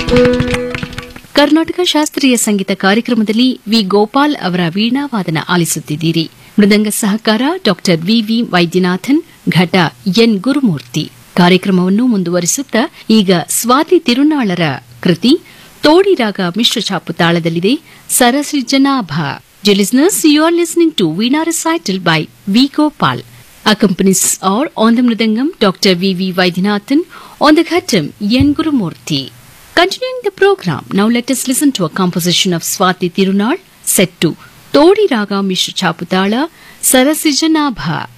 ಕರ್ನಾಟಕ ಶಾಸ್ತ್ರೀಯ ಸಂಗೀತ ಕಾರ್ಯಕ್ರಮದಲ್ಲಿ ವಿ ಗೋಪಾಲ್ ಅವರ ವೀಣಾವಾದನ ಆಲಿಸುತ್ತಿದ್ದೀರಿ ಮೃದಂಗ ಸಹಕಾರ ಡಾ ವಿವಿ ವೈದ್ಯನಾಥನ್ ಘಟ ಎನ್ ಗುರುಮೂರ್ತಿ ಕಾರ್ಯಕ್ರಮವನ್ನು ಮುಂದುವರಿಸುತ್ತಾ ಈಗ ಸ್ವಾತಿ ತಿರುನಾಳರ ಕೃತಿ ತೋಡಿರಾಗ ಮಿಶ್ರ ಛಾಪು ತಾಳದಲ್ಲಿದೆ ಸರಸೃಜನಾಭ listeners you are listening to veena recital by V Gopal accompanies are on the mridangam Dr. V. V. Vaidyanathan, on the ghatam N. Gurumurthi. Continuing the program, now let us listen to a composition of Swati Tirunal set to Todi Raga Mishra Chaputala Sarasijanabha.